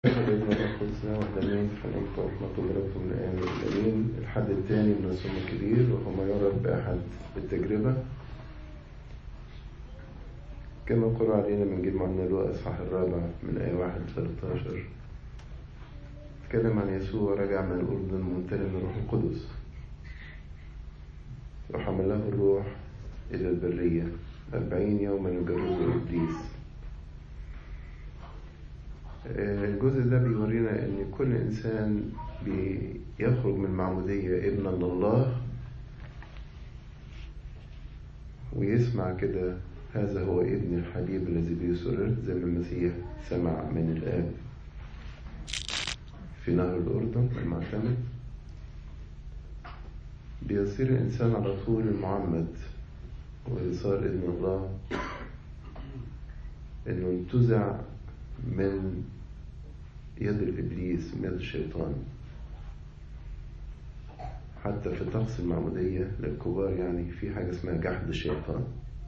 الابن القدسنا وحدانين فنعمة ورحمة وبركاته من الأيام الأمين الحد الثاني من الصوم الكبير وهو ما يعرف بأحد التجربة كما قرأ علينا من جيل معنا لوقا إصحاح الرابع من آية واحد لثلاثة تكلم عن يسوع رجع من الأردن ممتلئ من الروح القدس وحمله الروح إلى البرية أربعين يوما يجربه إبليس الجزء ده بيورينا ان كل انسان بيخرج من المعمودية ابنا لله ويسمع كده هذا هو ابن الحبيب الذي بيسر زي ما المسيح سمع من الآب في نهر الأردن المعتمد بيصير الإنسان على طول المعمد وصار ابن الله إنه انتزع من يد الإبليس من يد الشيطان حتى في طقس المعمودية للكبار يعني في حاجة اسمها جحد الشيطان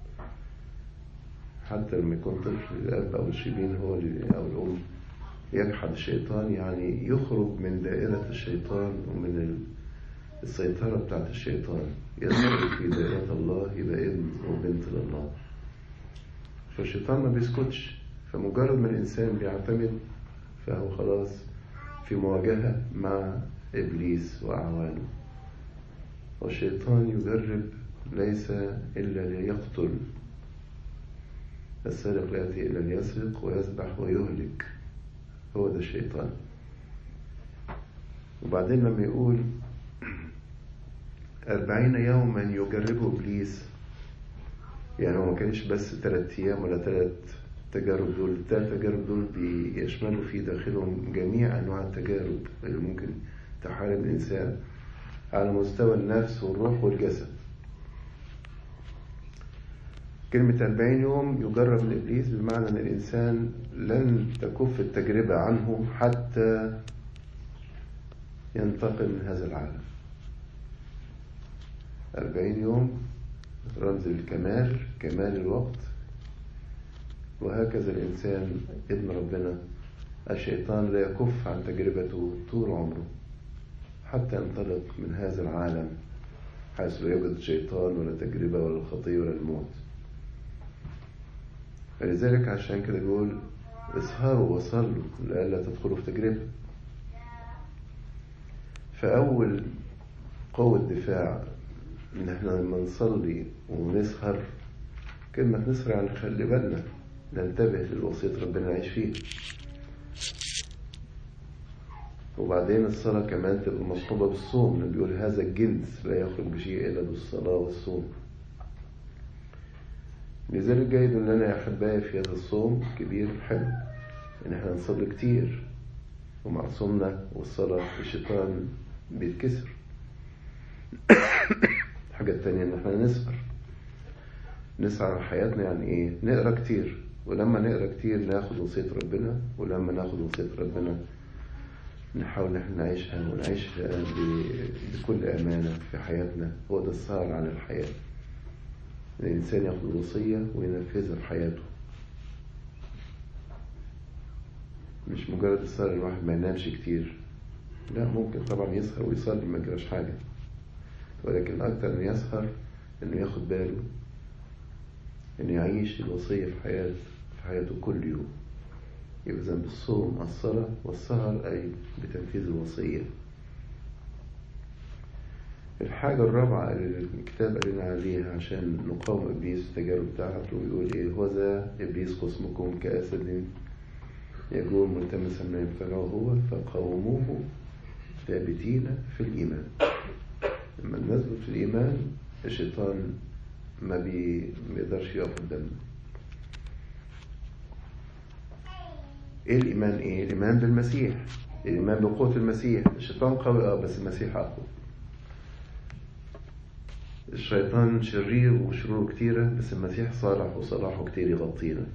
حتى لما يكون طفل الأب أو الشبين هو أو الأم يجحد الشيطان يعني يخرج من دائرة الشيطان ومن السيطرة بتاعت الشيطان يدخل في دائرة الله يبقى ابن وبنت لله فالشيطان ما بيسكتش فمجرد ما الإنسان بيعتمد فهو خلاص في مواجهة مع إبليس وأعوانه والشيطان يجرب ليس إلا ليقتل السارق لا يأتي إلا ليسرق ويذبح ويهلك هو ده الشيطان وبعدين لما يقول أربعين يوما يجربه إبليس يعني هو ما كانش بس ثلاث أيام ولا ثلاث التجارب دول الثلاث تجارب دول بيشملوا في داخلهم جميع أنواع التجارب اللي ممكن تحارب الإنسان على مستوى النفس والروح والجسد كلمة أربعين يوم يجرب الإبليس بمعنى أن الإنسان لن تكف التجربة عنه حتى ينتقل من هذا العالم أربعين يوم رمز الكمال كمال الوقت وهكذا الإنسان ابن ربنا الشيطان لا يكف عن تجربته طول عمره حتى ينطلق من هذا العالم حيث لا يوجد شيطان ولا تجربة ولا الخطية ولا الموت فلذلك عشان كده بيقول اسهروا وصلوا لئلا تدخلوا في تجربة فأول قوة دفاع إن احنا لما نصلي ونسهر كلمة نسهر يعني نخلي بالنا ننتبه للوصية ربنا نعيش فيه وبعدين الصلاة كمان تبقى مصحوبة بالصوم لأنه بيقول هذا الجنس لا يخرج بشيء إلا بالصلاة والصوم لذلك جيد إن أنا يا أحبائي في هذا الصوم كبير حلو إن إحنا نصلي كتير ومع صومنا والصلاة الشيطان بيتكسر الحاجة التانية إن إحنا نسهر نسعى حياتنا يعني إيه؟ نقرا كتير ولما نقرا كتير ناخد وصية ربنا ولما ناخد وصية ربنا نحاول ان احنا نعيشها ونعيشها بكل أمانة في حياتنا هو ده السهر على الحياة الإنسان ياخد الوصية وينفذها في حياته مش مجرد السهر الواحد ما ينامش كتير لا ممكن طبعا يسهر ويصلي ما يجراش حاجة ولكن أكتر من يسهر إنه ياخد باله إنه يعيش الوصية في حياته في حياته كل يوم يبقى إذا بالصوم الصلاة والسهر أي بتنفيذ الوصية الحاجة الرابعة اللي الكتاب قال لنا عليها عشان نقاوم إبليس التجارب بتاعته ويقول إيه هو ذا إبليس خصمكم كأسد يجول ملتمسا ما يبتلعه هو فقاوموه ثابتين في الإيمان لما نثبت في الإيمان الشيطان ما بيقدرش يقف قدامنا ايه الايمان ايه الايمان بالمسيح الايمان بقوه المسيح الشيطان قوي اه بس المسيح اقوى الشيطان شرير وشروره كتيرة بس المسيح صالح وصلاحه كتير يغطينا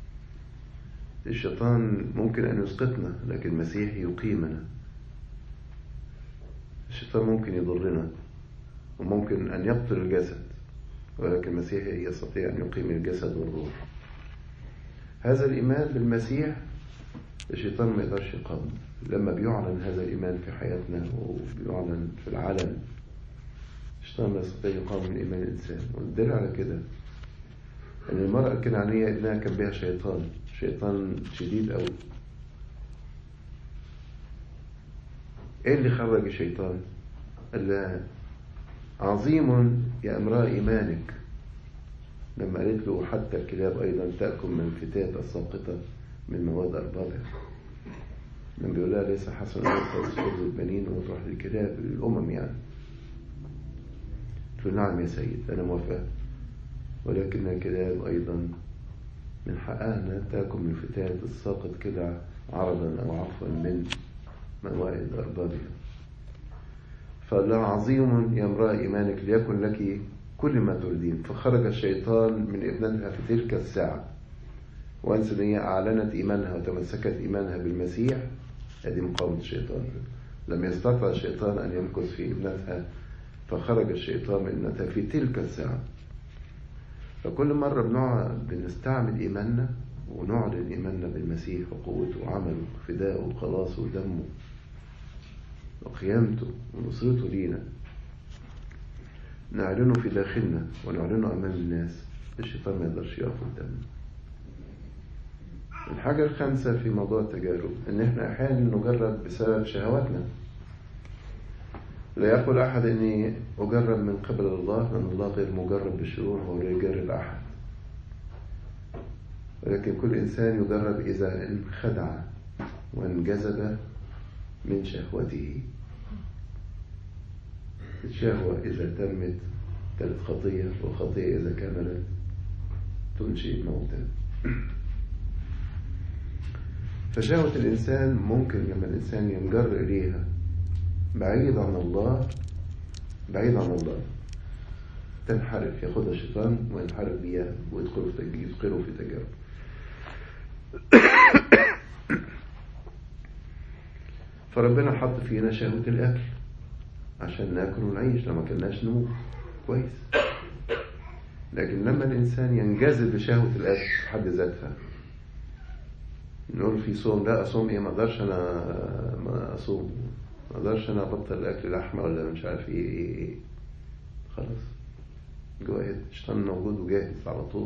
الشيطان ممكن أن يسقطنا لكن المسيح يقيمنا الشيطان ممكن يضرنا وممكن أن يقتل الجسد ولكن المسيح يستطيع أن يقيم الجسد والروح هذا الإيمان بالمسيح الشيطان ما يقدرش يقاوم لما بيعلن هذا الإيمان في حياتنا وبيعلن في العالم الشيطان ما يستطيع يقاوم من إيمان الإنسان والدليل على كده أن المرأة الكنعانية ابنها كان بها شيطان شيطان شديد أوي إيه اللي خرج الشيطان؟ قال لها عظيم يا امرأة إيمانك لما قالت له حتى الكلاب أيضا تأكل من الفتات الساقطة من مواد أربابها لما بيقول لها ليس حسن أن تأخذ البنين وتروح للكلاب الأمم يعني قلت له نعم يا سيد أنا موافق ولكن الكلاب أيضا من حقها أنها تأكل من الفتات الساقط كده عرضا أو عفوا من موائد أربابها فقال عظيم يا امرأة إيمانك ليكن لك كل ما تريدين فخرج الشيطان من ابنتها في تلك الساعة وانس ان هي اعلنت ايمانها وتمسكت ايمانها بالمسيح هذه مقاومة الشيطان لم يستطع الشيطان ان يمكث في ابنتها فخرج الشيطان من ابنتها في تلك الساعة فكل مرة بنقعد بنستعمل ايماننا ونعلن ايماننا بالمسيح وقوته وعمله وفدائه وخلاصه ودمه وقيامته ونصرته لينا نعلنه في داخلنا ونعلنه أمام الناس الشيطان ما يقدرش يقف قدامنا الحاجة الخامسة في موضوع التجارب إن إحنا أحيانا نجرب بسبب شهواتنا لا يقول أحد إني أجرب من قبل الله لأن الله غير مجرب بالشرور هو لا يجرب أحد ولكن كل إنسان يجرب إذا انخدع وانجذب من شهوته الشهوة إذا تمت كانت خطية والخطية إذا كملت تنشئ موتا فشهوة الإنسان ممكن لما الإنسان ينجر إليها بعيد عن الله بعيد عن الله تنحرف ياخدها الشيطان وينحرف بيها ويدخل في يدخله في تجارب فربنا حط فينا شهوة الأكل عشان ناكل ونعيش لو ما كلناش نموت كويس لكن لما الإنسان ينجذب لشهوة الأكل حد ذاتها نقول في صوم لا أصوم إيه ما أقدرش أنا ما أصوم ما أقدرش أنا أبطل أكل لحمة ولا مش عارف إيه إيه إيه خلاص جوه الشيطان موجود وجاهز على طول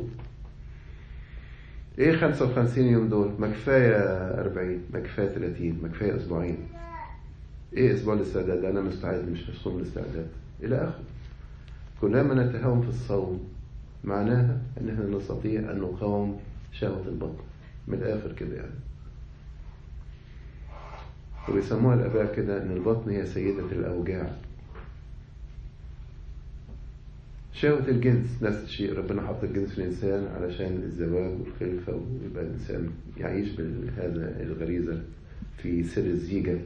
ايه 55 يوم دول ما كفايه 40 ما كفايه 30 ما كفايه اسبوعين ايه اسبوع الاستعداد انا مستعد مش هصوم الاستعداد الى اخره كلما نتهاون في الصوم معناها ان احنا نستطيع ان نقاوم شهوة البطن من الاخر كده يعني وبيسموها الاباء كده ان البطن هي سيدة الاوجاع شهوة الجنس نفس الشيء ربنا حط الجنس في الإنسان علشان الزواج والخلفة ويبقى الإنسان يعيش بهذا الغريزة في سر الزيجة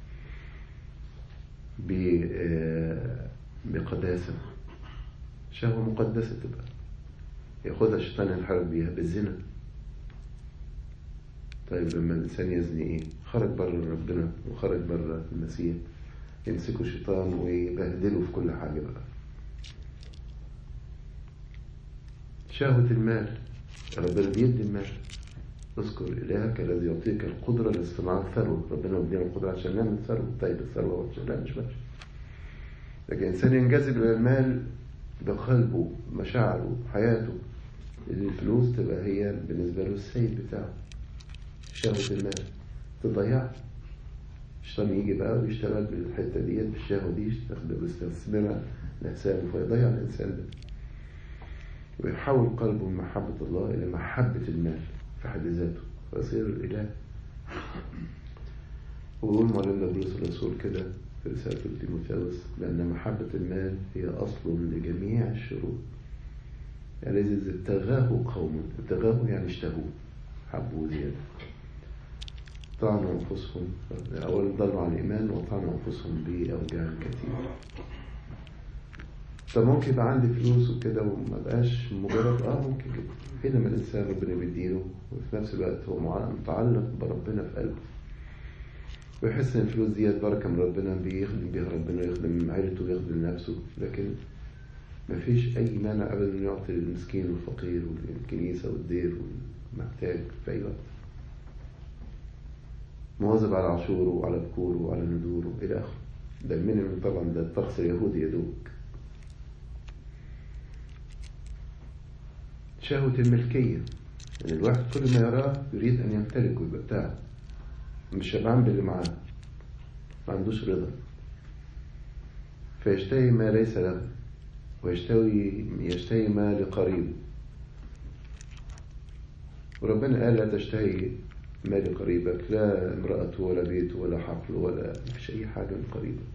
بقداسة شهوة مقدسة تبقى ياخدها الشيطان ينحرف بيها بالزنا طيب لما الإنسان يزني إيه؟ خرج بره ربنا وخرج بره المسيح يمسكوا الشيطان ويبهدلوا في كل حاجة بقى شهوة المال ربنا بيدي المال اذكر إلهك الذي يعطيك القدرة لاصطناع الثروة ربنا مدينا القدرة عشان نعمل ثروة طيب الثروة لا مش ماشي لكن الإنسان ينجذب إلى المال بقلبه مشاعره حياته الفلوس تبقى هي بالنسبة له السيد بتاعه شهوة المال تضيع الشيطان يجي بقى ويشتغل بالحتة ديت بالشهوة دي ويستثمرها لحسابه فيضيع الإنسان ده ويحول قلبه من محبة الله إلى محبة المال في حد ذاته فيصير الإله ويقول معلمنا بولس الرسول كده في رسالة تيموثاوس لأن محبة المال هي أصل لجميع الشرور يعني إذا ابتغاه قوم ابتغاه يعني اشتهوه حبوه زيادة طعنوا أنفسهم أولا ضلوا على الإيمان وطعنوا أنفسهم بأوجاع كثيرة فممكن يبقى عندي فلوس وكده وما بقاش مجرد اه ممكن كده حينما الانسان ربنا بيديله وفي نفس الوقت هو متعلق بربنا في قلبه ويحس ان الفلوس ديت بركه من ربنا بيخدم بيها ربنا يخدم عيلته ويخدم نفسه لكن ما فيش اي مانع ابدا انه يعطي للمسكين والفقير والكنيسه والدير والمحتاج في اي وقت مواظب على عاشوره وعلى بكوره وعلى ندوره إلى آخره ده المينيمم طبعا ده الطقس اليهودي يدوك شهوة الملكية يعني الواحد كل ما يراه يريد أن يمتلك ويبقى بتاعه مش شبعان باللي معاه ما عندوش رضا فيشتهي ما ليس له ويشتهي يشتهي ما لقريب وربنا قال لا تشتهي ما لقريبك لا امرأته ولا بيته ولا حقل ولا مفيش أي حاجة من قريبك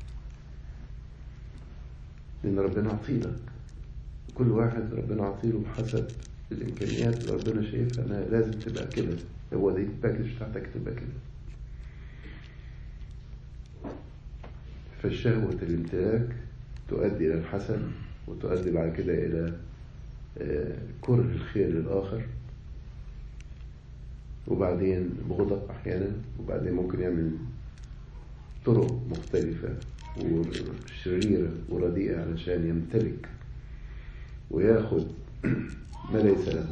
لأن ربنا عطيلك كل واحد ربنا عطيله بحسب الإمكانيات اللي ربنا شايفها أنها لازم تبقى كده هو دي الباكج بتاعتك تبقى كده فالشهوة الامتلاك تؤدي إلى الحسد وتؤدي بعد كده إلى كره الخير للآخر وبعدين بغضب أحيانا وبعدين ممكن يعمل طرق مختلفة وشريرة ورديئة علشان يمتلك وياخد ما ليس له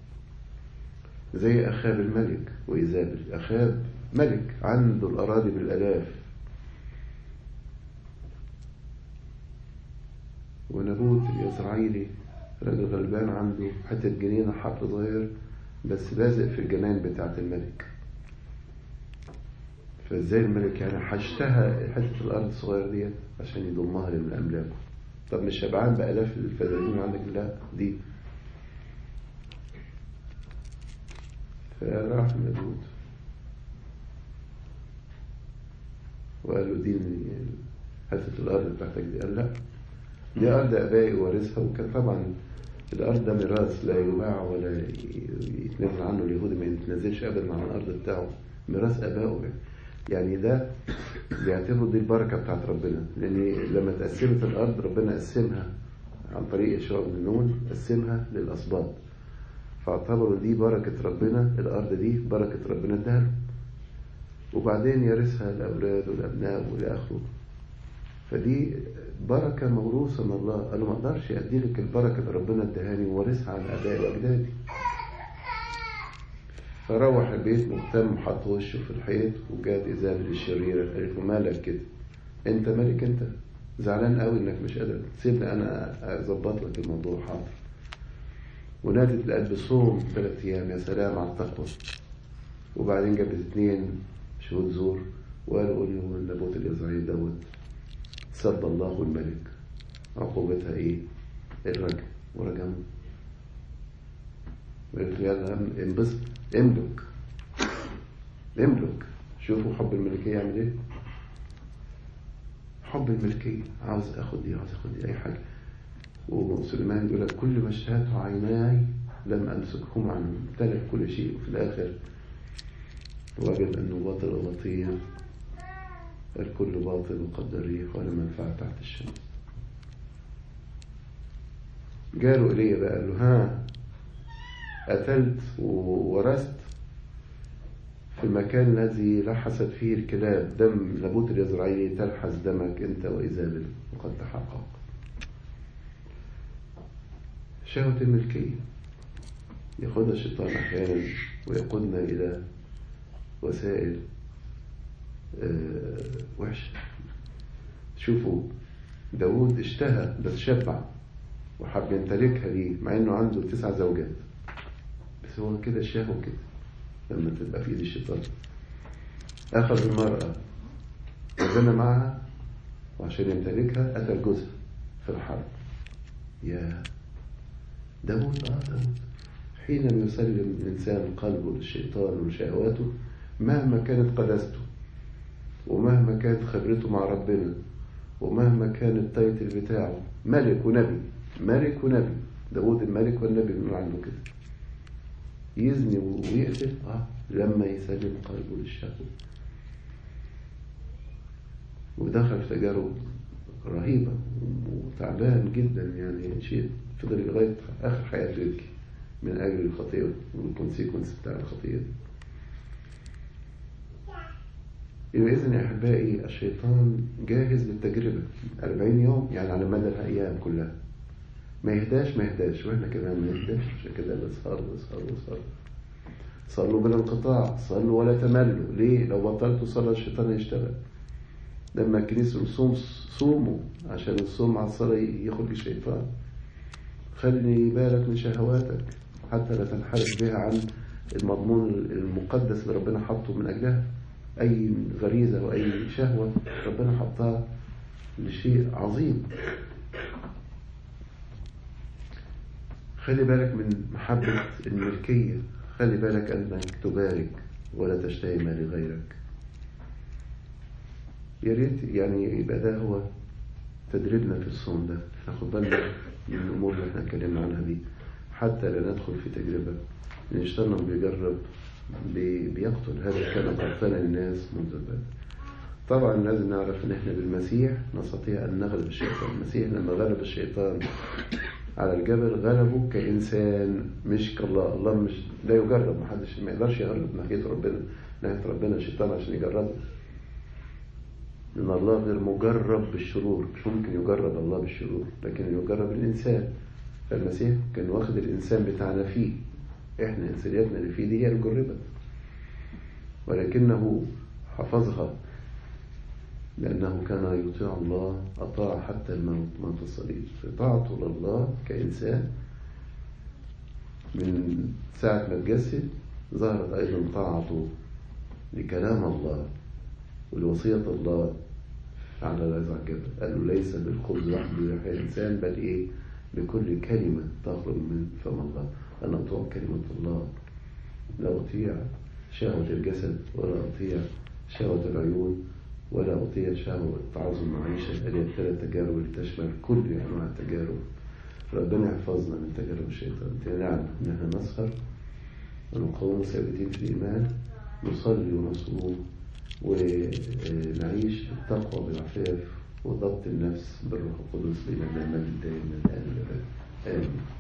زي أخاب الملك وإيزابل أخاب ملك عنده الأراضي بالألاف ونبوت الإسرائيلي راجل غلبان عنده حتة جنينة حقل صغير بس لازق في الجنان بتاعة الملك فازاي الملك يعني حشتها حتة الأرض الصغيرة ديت عشان يضمها لأملاكه طب مش شبعان بآلاف الفدانين عندك لا دي فراح نبوت وقال له دي حتة الأرض بتاعتك دي قال لا دي أرض أبائي وارثها وكان طبعا الأرض ده ميراث لا يباع ولا يتنازل عنه اليهودي ما يتنازلش أبدا عن الأرض بتاعه ميراث أبائه يعني ده بيعتبروا دي البركة بتاعت ربنا لأن لما تقسمت الأرض ربنا قسمها عن طريق إشراق بن نون قسمها للأسباط فاعتبروا دي بركة ربنا الأرض دي بركة ربنا اداها وبعدين يرثها الأولاد والأبناء وإلى آخره فدي بركة موروثة من الله أنا ما أقدرش أدي لك البركة اللي ربنا ادهاني وورثها عن آبائي وأجدادي فروح البيت مهتم حط وشه في الحيط وجات إيزابل الشريرة قالت له مالك كده أنت مالك أنت زعلان قوي إنك مش قادر سيبني أنا أظبط لك الموضوع حاضر ونادت لقلب صوم ثلاث أيام يا سلام على التقوى وبعدين جابت اتنين شهود زور وقالوا إنه النبوت الإسرائيلي دوت سب الله الملك عقوبتها ايه الرجم ورجمه قلت له يلا انبسط املك املك شوفوا حب الملكية يعمل ايه حب الملكية عاوز اخد دي عاوز اخد دي اي حاجة وسليمان يقول لك كل ما اشتهته عيناي لم امسكهما عنه امتلك كل شيء وفي الاخر وجد انه باطل وبطير الكل باطل وقد الريح ولا منفعة تحت الشمس جاله إليه بقى قال له ها قتلت وورثت في المكان الذي لحست فيه الكلاب دم نبوت الإزرائيلي تلحس دمك أنت وإيزابل وقد تحقق شهوة الملكية ياخدها الشيطان أحيانا ويقودنا إلى وسائل أه وحشة شوفوا داود اشتهى بس شبع وحب يمتلكها ليه مع انه عنده تسع زوجات بس هو كده شهوة كده لما تبقى في ايد الشيطان اخذ المرأة وزنى معها وعشان يمتلكها قتل جوزها في الحرب يا داود اه داود حينما يسلم الانسان قلبه للشيطان وشهواته مهما كانت قداسته ومهما كانت خبرته مع ربنا ومهما كان التايتل بتاعه ملك ونبي ملك ونبي داود الملك والنبي بنقول عنه كده يزني ويقتل اه لما يسلم قلبه للشهوة ودخل في تجارب رهيبة وتعبان جدا يعني شيء فضل لغاية آخر حياته يبكي من أجل الخطيئة والكونسيكونس بتاع الخطيئة دي يبقى إذن يا أحبائي الشيطان جاهز للتجربة 40 يوم يعني على مدى الأيام كلها ما يهداش ما يهداش وإحنا كمان ما يهداش عشان كده بسهر بسهر بسهر صلوا بلا انقطاع صلوا ولا تملوا ليه لو بطلتوا صلاة الشيطان هيشتغل لما الكنيسة الصوم صوموا عشان الصوم على الصلاة يخرج الشيطان خلي بالك من شهواتك حتى لا تنحرف بها عن المضمون المقدس اللي ربنا حطه من أجلها أي غريزة وأي شهوة ربنا حطها لشيء عظيم خلي بالك من محبة الملكية خلي بالك أنك تبارك ولا تشتهي ما لغيرك يا ريت يعني يبقى ده هو تدريبنا في الصوم ده ناخد بالنا من الأمور اللي احنا اتكلمنا عنها دي حتى لا ندخل في تجربة لأن الشيطان بيجرب بيقتل هذا كان قتل الناس منذ البدء طبعا لازم نعرف ان احنا بالمسيح نستطيع ان نغلب الشيطان المسيح لما غلب الشيطان على الجبل غلبه كإنسان مش كالله الله مش لا يجرب محدش ما يقدرش يغلب ناحية ربنا ناحية ربنا الشيطان عشان يجربه لأن الله غير مجرب بالشرور مش ممكن يجرب الله بالشرور لكن يجرب الإنسان فالمسيح كان واخد الإنسان بتاعنا فيه إحنا إنسانيتنا اللي فيه دي هي الجربت ولكنه حفظها لأنه كان يطيع الله أطاع حتى الموت موت الصليب طاعته لله كإنسان من ساعة ما اتجسد ظهرت أيضا طاعته لكلام الله ولوصية الله على العز الجبل قال له ليس بالخبز وحده يحيى الإنسان بل إيه بكل كلمة تخرج من فم الله أنا أطيع كلمة الله لا أطيع شهوة الجسد ولا أطيع شهوة العيون ولا أطيع شهوة تعظم المعيشة اللي هي الثلاث تجارب اللي تشمل كل أنواع التجارب ربنا يحفظنا من تجارب الشيطان نعم إن احنا نسهر ونقوم ثابتين في الإيمان نصلي ونصوم ونعيش التقوى بالعفاف وضبط النفس بالروح القدس لنا نعمل دائما الآن آمين